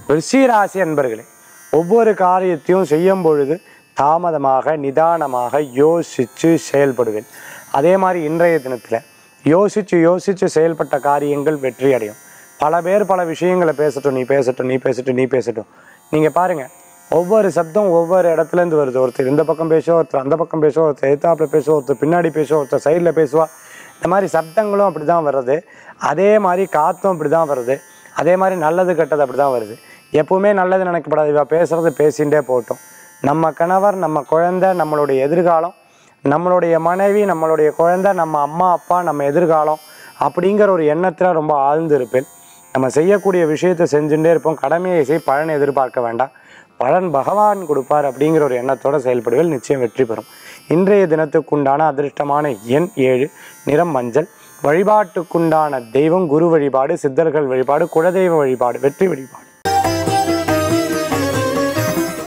ரிஷிராசி அன்பர்களே ஒவ்வொரு காரியத்தையும் செய்யும் பொழுது தாமதமாக நிதானமாக யோசித்து செயல்படுவேன் அதே மாதிரி இன்றைய தினத்தில் யோசித்து யோசித்து செயல்பட்ட காரியங்கள் வெற்றி அடையும் பல பேர் பல விஷயங்களை பேசட்டும் நீ பேசட்டும் நீ பேசட்டும் நீ பேசட்டும் நீங்கள் பாருங்கள் ஒவ்வொரு சப்தம் ஒவ்வொரு இடத்துலேருந்து வருது ஒருத்தர் இந்த பக்கம் பேசுவா ஒருத்தர் அந்த பக்கம் பேசுவா ஒருத்தர் எதிர்த்தாப்புல பேசுவா ஒருத்தர் பின்னாடி பேசுவா ஒருத்தர் சைடில் பேசுவா இந்த மாதிரி சப்தங்களும் அப்படி தான் வருது அதே மாதிரி காற்றும் அப்படி தான் வருது அதே மாதிரி நல்லது கெட்டது அப்படி தான் வருது எப்பவுமே நல்லது நினைக்கப்படாது இவ பேசுறது பேசிகிட்டே போகட்டும் நம்ம கணவர் நம்ம குழந்தை நம்மளுடைய எதிர்காலம் நம்மளுடைய மனைவி நம்மளுடைய குழந்தை நம்ம அம்மா அப்பா நம்ம எதிர்காலம் அப்படிங்கிற ஒரு எண்ணத்தில் ரொம்ப ஆழ்ந்து இருப்பேன் நம்ம செய்யக்கூடிய விஷயத்தை செஞ்சுட்டே இருப்போம் கடமையை செய் பலனை எதிர்பார்க்க வேண்டாம் பலன் பகவான் கொடுப்பார் அப்படிங்கிற ஒரு எண்ணத்தோட செயல்படுவேல் நிச்சயம் வெற்றி பெறும் இன்றைய தினத்துக்குண்டான அதிர்ஷ்டமான எண் ஏழு நிறம் மஞ்சள் வழிபாட்டுக்குண்டான தெய்வம் குரு வழிபாடு சித்தர்கள் வழிபாடு குலதெய்வ வழிபாடு வெற்றி வழிபாடு